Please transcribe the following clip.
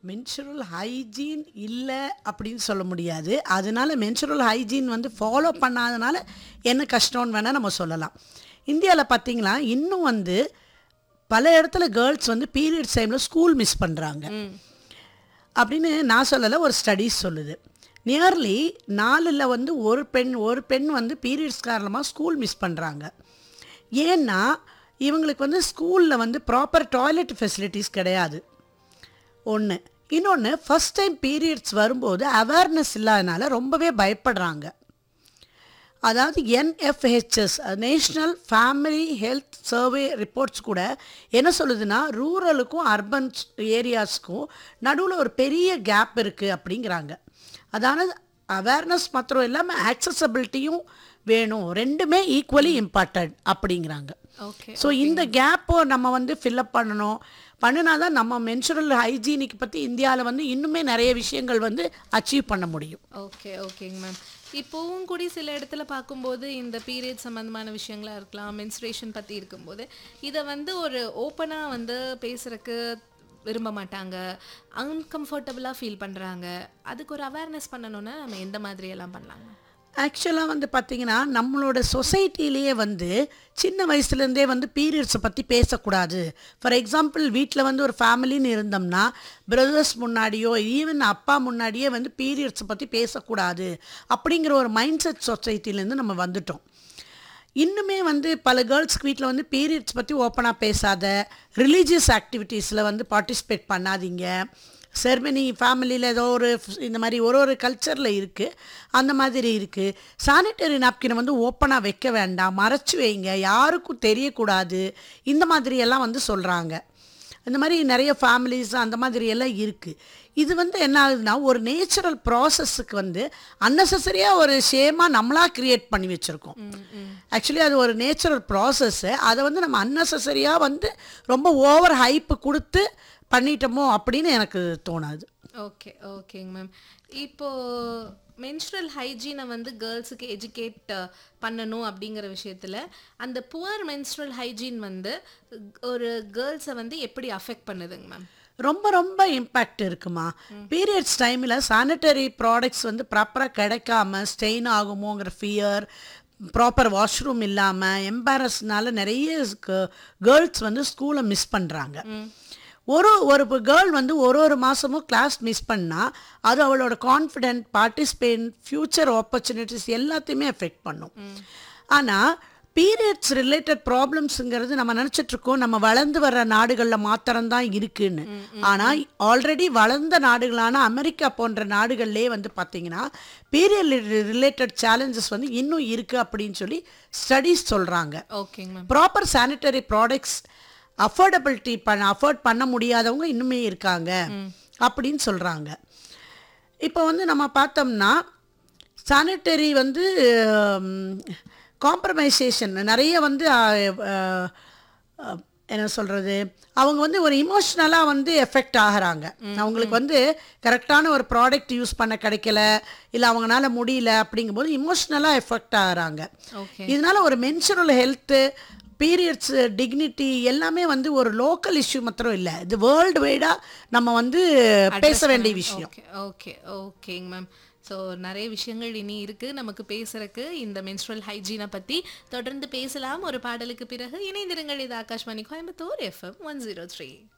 menstrual hygiene இல்லை அப்படின்னு சொல்ல முடியாது அதனால மென்சுரல் ஹைஜீன் வந்து ஃபாலோ பண்ணாதனால என்ன கஷ்டம்னு வேணால் நம்ம சொல்லலாம் இந்தியாவில் பார்த்தீங்களா இன்னும் வந்து பல இடத்துல கேர்ள்ஸ் வந்து பீரியட்ஸ் டைமில் ஸ்கூல் மிஸ் பண்ணுறாங்க அப்படின்னு நான் சொல்லலை ஒரு ஸ்டடீஸ் சொல்லுது நியர்லி நாலில் வந்து ஒரு பெண் ஒரு பெண் வந்து பீரியட்ஸ் காரணமாக ஸ்கூல் மிஸ் பண்ணுறாங்க ஏன்னா இவங்களுக்கு வந்து ஸ்கூலில் வந்து ப்ராப்பர் டாய்லெட் ஃபெசிலிட்டிஸ் கிடையாது ஒன்று இன்னொன்று ஃபஸ்ட் டைம் பீரியட்ஸ் வரும்போது அவேர்னஸ் இல்லாதனால ரொம்பவே பயப்படுறாங்க அதாவது NFHS national family health survey reports கூட என்ன சொல்லுதுன்னா ரூரலுக்கும் அர்பன் ஏரியாஸ்க்கும் நடுவில் ஒரு பெரிய கேப் இருக்குது அப்படிங்கிறாங்க அதாவது அவேர்னஸ் மாத்திரம் இல்லாமல் ஆக்சசபிலிட்டியும் வேணும் ரெண்டுமே ஈக்குவலி இம்பார்ட்டன்ட் அப்படிங்கிறாங்க ஓகே ஸோ இந்த கேப்பை நம்ம வந்து ஃபில்அப் பண்ணணும் பண்ணினா தான் நம்ம மென்சுரல் ஹைஜீனிக் பற்றி இந்தியாவில் வந்து இன்னுமே நிறைய விஷயங்கள் வந்து அச்சீவ் பண்ண முடியும் ஓகே ஓகேங்க மேம் இப்போவும் கூட சில இடத்துல பார்க்கும்போது இந்த பீரியட் சம்மந்தமான விஷயங்களா இருக்கலாம் மென்ஸ்ட்ரேஷன் பற்றி இருக்கும்போது இதை வந்து ஒரு ஓப்பனாக வந்து பேசுறதுக்கு விரும்ப மாட்டாங்க அன்கம்ஃபர்டபுளாக ஃபீல் பண்ணுறாங்க அதுக்கு ஒரு அவேர்னஸ் பண்ணணும்னா நம்ம எந்த மாதிரி எல்லாம் பண்ணலாங்க ஆக்சுவலாக வந்து பார்த்திங்கன்னா நம்மளோட சொசைட்டிலேயே வந்து சின்ன வயசுலேருந்தே வந்து பீரியட்ஸை பற்றி பேசக்கூடாது ஃபார் எக்ஸாம்பிள் வீட்டில் வந்து ஒரு ஃபேமிலின்னு இருந்தோம்னா பிரதர்ஸ் முன்னாடியோ ஈவன் அப்பா முன்னாடியே வந்து பீரியட்ஸை பற்றி பேசக்கூடாது அப்படிங்கிற ஒரு மைண்ட் செட் சொசைட்டிலேருந்து நம்ம வந்துட்டோம் இன்னுமே வந்து பல கேர்ள்ஸ்க்கு வீட்டில் வந்து பீரியட்ஸ் பற்றி ஓப்பனாக பேசாத ரிலீஜியஸ் ஆக்டிவிட்டீஸில் வந்து பார்ட்டிசிபேட் பண்ணாதீங்க செர்மனி ஃபேமிலியில் ஏதோ ஒரு இந்த மாதிரி ஒரு ஒரு கல்ச்சரில் இருக்குது அந்த மாதிரி இருக்குது சானிட்டரி நாப்கினை வந்து ஓப்பனாக வைக்க வேண்டாம் மறைச்சு வைங்க யாருக்கும் தெரியக்கூடாது இந்த மாதிரி எல்லாம் வந்து சொல்கிறாங்க இந்த மாதிரி நிறைய ஃபேமிலிஸ் அந்த மாதிரி எல்லாம் இருக்குது இது வந்து என்ன ஆகுதுன்னா ஒரு நேச்சுரல் ப்ராசஸ்ஸுக்கு வந்து அன்னெசரியாக ஒரு ஷேமாக நம்மளாக க்ரியேட் பண்ணி வச்சுருக்கோம் ஆக்சுவலி அது ஒரு நேச்சுரல் ப்ராசஸ்ஸு அதை வந்து நம்ம அன்னெசரியாக வந்து ரொம்ப ஓவர் ஹைப்பு கொடுத்து பண்ணிட்டோமோ அப்படின்னு எனக்கு தோணாது ஓகே ஓகேங்க மேம் இப்போ மென்ஸ்ட்ரல் ஹைஜீனை வந்து கேர்ள்ஸுக்கு எஜுகேட் பண்ணணும் அப்படிங்கிற விஷயத்தில் அந்த புவர் மென்ஸ்ட்ரல் ஹைஜீன் வந்து ஒரு கேர்ள்ஸை வந்து எப்படி அஃபெக்ட் பண்ணுதுங்க மேம் ரொம்ப ரொம்ப இம்பேக்ட் இருக்குமா பீரியட்ஸ் டைமில் சானிட்டரி ப்ராடக்ட்ஸ் வந்து ப்ராப்பராக கிடைக்காம ஸ்டெயின் ஆகுமோங்கிற ஃபியர் ப்ராப்பர் வாஷ்ரூம் இல்லாமல் எம்பாரஸ்னால நிறைய கேர்ள்ஸ் வந்து ஸ்கூலை மிஸ் பண்ணுறாங்க ஒரு ஒரு கேர்ள் வந்து ஒரு ஒரு மாதமும் கிளாஸ் மிஸ் பண்ணால் அது அவளோட கான்ஃபிடென்ட் பார்ட்டிசிபேட் ஃப்யூச்சர் ஆப்பர்ச்சுனிட்டிஸ் எல்லாத்தையுமே எஃபெக்ட் பண்ணும் ஆனால் பீரியட்ஸ் ரிலேட்டட் ப்ராப்ளம்ஸுங்கிறது நம்ம நினச்சிட்டு இருக்கோம் நம்ம வளர்ந்து வர்ற நாடுகளில் மாத்திரம்தான் இருக்குன்னு ஆனால் ஆல்ரெடி வளர்ந்த நாடுகளான அமெரிக்கா போன்ற நாடுகள்லேயே வந்து பார்த்தீங்கன்னா பீரியட் ரிலேட்டட் சேலஞ்சஸ் வந்து இன்னும் இருக்குது அப்படின்னு சொல்லி ஸ்டடீஸ் சொல்கிறாங்க ஓகேங்க ma'am proper sanitary products affordability பண்ண அஃபோர்ட் பண்ண முடியாதவங்க இன்னுமே இருக்காங்க அப்படின்னு சொல்கிறாங்க இப்போ வந்து நம்ம பார்த்தோம்னா சானிட்டரி வந்து காம்ப்ரமைசேஷன் நிறைய வந்து அஹ், அஹ், அஹ், என்ன சொல்கிறது அவங்க வந்து ஒரு இமோஷ்னலாக வந்து எஃபெக்ட் ஆகுறாங்க அவங்களுக்கு வந்து கரெக்டான ஒரு ப்ராடக்ட் யூஸ் பண்ண கிடைக்கல இல்லை அவங்களால முடியல அப்படிங்கும்போது இமோஷ்னலாக எஃபெக்ட் ஆகுறாங்க ஓகே இதனால ஒரு மென்சுரல் ஹெல்த்து பீரியட்ஸ் டிக்னிட்டி எல்லாமே வந்து ஒரு லோக்கல் இஷ்யூ மாத்திரம் இல்லை இது வேர்ல்டு வைடாக நம்ம வந்து பேச வேண்டிய விஷயம் ஓகே ஓகே ஓகேங்க மேம் ஸோ நிறைய விஷயங்கள் இனி இருக்கு நமக்கு பேசுறதுக்கு இந்த மென்ஸ்ட்ரல் ஹைஜீனை பத்தி தொடர்ந்து பேசலாம் ஒரு பாடலுக்கு பிறகு இணைந்திருங்கள் இது Akashvani Coimbatore FM one zero three